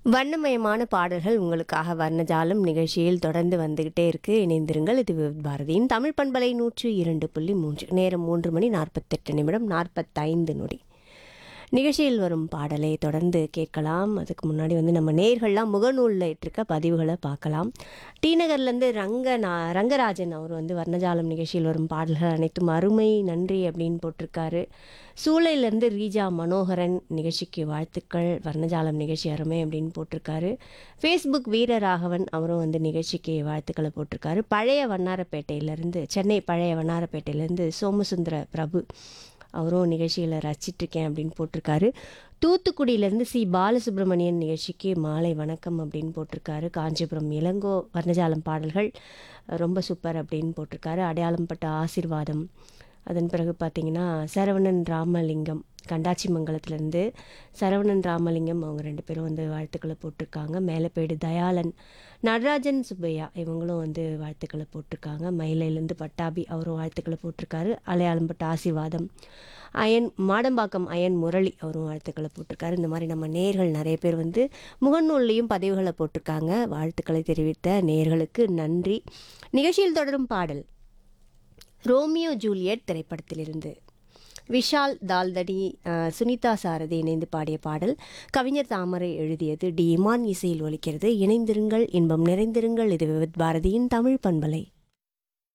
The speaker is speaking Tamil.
வண்ணமயமான பாடல்கள் உங்களுக்காக வர்ணஜாலம் நிகழ்ச்சியில் தொடர்ந்து வந்துகிட்டே இருக்கு இணைந்திருங்கள் இது விவித் பாரதியின் தமிழ் பண்பலை நூற்று இரண்டு புள்ளி மூன்று நேரம் மூன்று மணி நாற்பத்தெட்டு நிமிடம் நாற்பத்தைந்து நொடி நிகழ்ச்சியில் வரும் பாடலை தொடர்ந்து கேட்கலாம் அதுக்கு முன்னாடி வந்து நம்ம நேர்கள்லாம் முகநூலில் இட்டிருக்க பதிவுகளை பார்க்கலாம் டி நகர்லேருந்து ரங்க நா- ரங்கராஜன் அவர் வந்து வர்ணஜாலம் நிகழ்ச்சியில் வரும் பாடல்கள் அனைத்தும் அருமை நன்றி அப்படின்னு போட்டிருக்காரு சூளையிலேருந்து ரீஜா மனோகரன் நிகழ்ச்சிக்கு வாழ்த்துக்கள் வர்ணஜாலம் நிகழ்ச்சி அருமை அப்படின்னு போட்டிருக்காரு ஃபேஸ்புக் வீரராகவன் அவரும் வந்து நிகழ்ச்சிக்கு வாழ்த்துக்களை போட்டிருக்காரு பழைய வண்ணாரப்பேட்டையிலேருந்து சென்னை பழைய வண்ணாரப்பேட்டையிலேருந்து சோமசுந்தர பிரபு அவரும் நிகழ்ச்சிகளை ரசிச்சிட்ருக்கேன் அப்படின்னு போட்டிருக்காரு தூத்துக்குடியிலேருந்து சி பாலசுப்ரமணியன் நிகழ்ச்சிக்கு மாலை வணக்கம் அப்படின்னு போட்டிருக்காரு காஞ்சிபுரம் இளங்கோ வர்ணஜாலம் பாடல்கள் ரொம்ப சூப்பர் அப்படின்னு போட்டிருக்காரு அடையாளம் பட்ட ஆசீர்வாதம் அதன் பிறகு பார்த்தீங்கன்னா சரவணன் ராமலிங்கம் கண்டாச்சி மங்கலத்துலேருந்து சரவணன் ராமலிங்கம் அவங்க ரெண்டு பேரும் வந்து வாழ்த்துக்களை போட்டிருக்காங்க மேலப்பேடு தயாளன் நடராஜன் சுப்பையா இவங்களும் வந்து வாழ்த்துக்களை போட்டிருக்காங்க மயிலையிலேருந்து பட்டாபி அவரும் வாழ்த்துக்களை போட்டிருக்காரு அலையாளம்பட்ட ஆசீர்வாதம் அயன் மாடம்பாக்கம் அயன் முரளி அவரும் வாழ்த்துக்களை போட்டிருக்காரு இந்த மாதிரி நம்ம நேர்கள் நிறைய பேர் வந்து முகநூல்லையும் பதிவுகளை போட்டிருக்காங்க வாழ்த்துக்களை தெரிவித்த நேர்களுக்கு நன்றி நிகழ்ச்சியில் தொடரும் பாடல் ரோமியோ ஜூலியட் திரைப்படத்திலிருந்து விஷால் தால்தடி அஹ், சுனிதா சாரதி இணைந்து பாடிய பாடல் கவிஞர் தாமரை எழுதியது டி இமான் இசையில் ஒலிக்கிறது இணைந்திருங்கள் இன்பம் நிறைந்திருங்கள் இது விவித் பாரதியின் தமிழ் பண்பலை